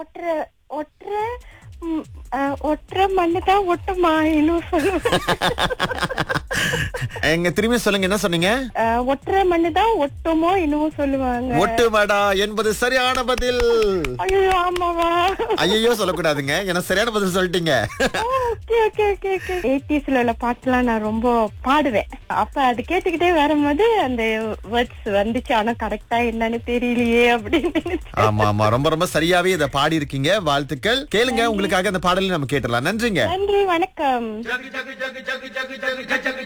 ஒற்ற ஒற்ற ம், அஹ், ஒற்ற மண்ணு தான் ஒட்டுமா இன்னும் சொல்லுவாங்க எங்க திரும்பி சொல்லுங்க என்ன சொன்னீங்க அஹ், ஒற்ற மண்ணு தான் ஒட்டுமோ இன்னும் சொல்லுவாங்க ஒட்டு வடா என்பது சரியான பதில் ஐயோ ஆமாவா ஐயோ சொல்லக்கூடாதுங்க ஏன்னா சரியான பதில் சொல்லிட்டீங்க ஓகே ஓகே ஓகே ஓகே எயிட்டிஸ்ல உள்ள பாட்டுலாம் நான் ரொம்ப பாடுவேன் அப்ப அது கேட்டுக்கிட்டே வரும்போது அந்த வேர்ட்ஸ் வந்துச்சு ஆனா கரெக்டா என்னன்னு தெரியலையே அப்படின்னு நினைச்சேன். ஆமா ஆமா ரொம்ப ரொம்ப சரியாவே இதை பாடி இருக்கீங்க வாழ்த்துக்கள் கேளுங்க உங்களுக்காக அந்த பாடலை நம்ம கேட்டலாம் நன்றிங்க நன்றி வணக்கம் jug jug jug jug jug jug jug jug